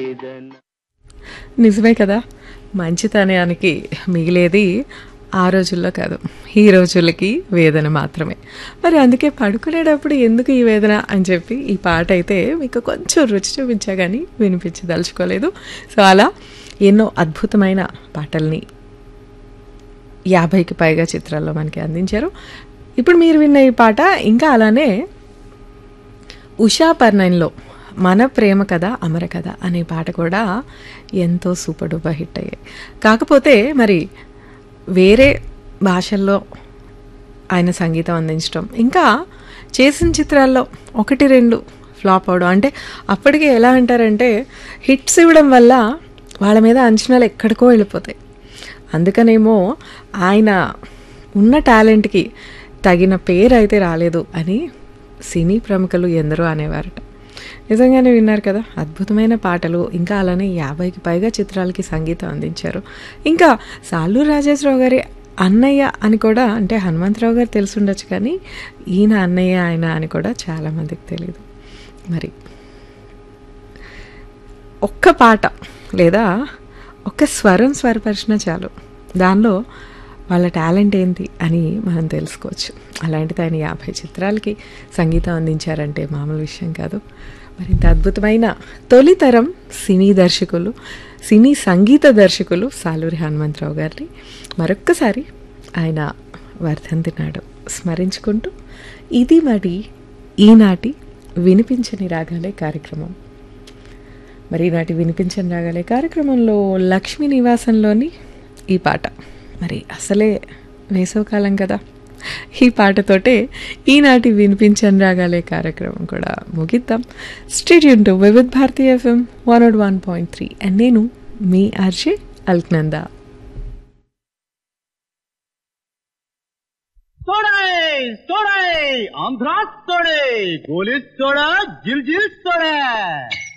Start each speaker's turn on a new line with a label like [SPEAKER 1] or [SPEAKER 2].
[SPEAKER 1] వేదన
[SPEAKER 2] నిజమే కదా మంచితనానికి మిగిలేది ఆ రోజుల్లో కాదు ఈ రోజులకి వేదన మాత్రమే మరి అందుకే పడుకునేటప్పుడు ఎందుకు ఈ వేదన అని చెప్పి ఈ పాట అయితే మీకు కొంచెం రుచి చూపించా కానీ వినిపించదలుచుకోలేదు సో అలా ఎన్నో అద్భుతమైన పాటల్ని యాభైకి పైగా చిత్రాల్లో మనకి అందించారు ఇప్పుడు మీరు విన్న ఈ పాట ఇంకా అలానే ఉషా పర్ణంలో మన ప్రేమ కథ అమర కథ అనే పాట కూడా ఎంతో సూపర్ డూపర్ హిట్ అయ్యాయి కాకపోతే మరి వేరే భాషల్లో ఆయన సంగీతం అందించడం ఇంకా చేసిన చిత్రాల్లో ఒకటి రెండు ఫ్లాప్ అవడం అంటే అప్పటికి ఎలా అంటారంటే హిట్స్ ఇవ్వడం వల్ల వాళ్ళ మీద అంచనాలు ఎక్కడికో వెళ్ళిపోతాయి అందుకనేమో ఆయన ఉన్న టాలెంట్కి తగిన పేరు అయితే రాలేదు అని సినీ ప్రముఖులు ఎందరో అనేవారట నిజంగానే విన్నారు కదా అద్భుతమైన పాటలు ఇంకా అలానే యాభైకి పైగా చిత్రాలకి సంగీతం అందించారు ఇంకా సాలూరు రాజేశ్వరరావు గారి అన్నయ్య అని కూడా అంటే హనుమంతరావు గారు తెలుసుండొచ్చు కానీ ఈయన అన్నయ్య ఆయన అని కూడా చాలామందికి తెలియదు మరి ఒక్క పాట లేదా ఒక్క స్వరం స్వరపరిచిన చాలు దానిలో వాళ్ళ టాలెంట్ ఏంటి అని మనం తెలుసుకోవచ్చు అలాంటిది ఆయన యాభై చిత్రాలకి సంగీతం అందించారంటే మామూలు విషయం కాదు మరింత అద్భుతమైన తొలితరం సినీ దర్శకులు సినీ సంగీత దర్శకులు సాలూరి హనుమంతరావు గారిని మరొక్కసారి ఆయన వర్ధంతి నాడు స్మరించుకుంటూ ఇది మరి ఈనాటి వినిపించని రాగాలే కార్యక్రమం మరి ఈనాటి వినిపించని రాగాలే కార్యక్రమంలో లక్ష్మీ నివాసంలోని ఈ పాట మరి అసలే వేసవకాలం కదా ఈ పాటతోటే ఈనాటి వినిపించని రాగాలే కార్యక్రమం కూడా ముగిద్దాం stay tuned to Vividh Bharati FM one not one point three and నేను మీ ఆర్జే అల్క్నందా
[SPEAKER 3] తోడే తోడే ఆంధ్రా తోడే పోలీస్ తోడా జిల్ జిల్ తోడే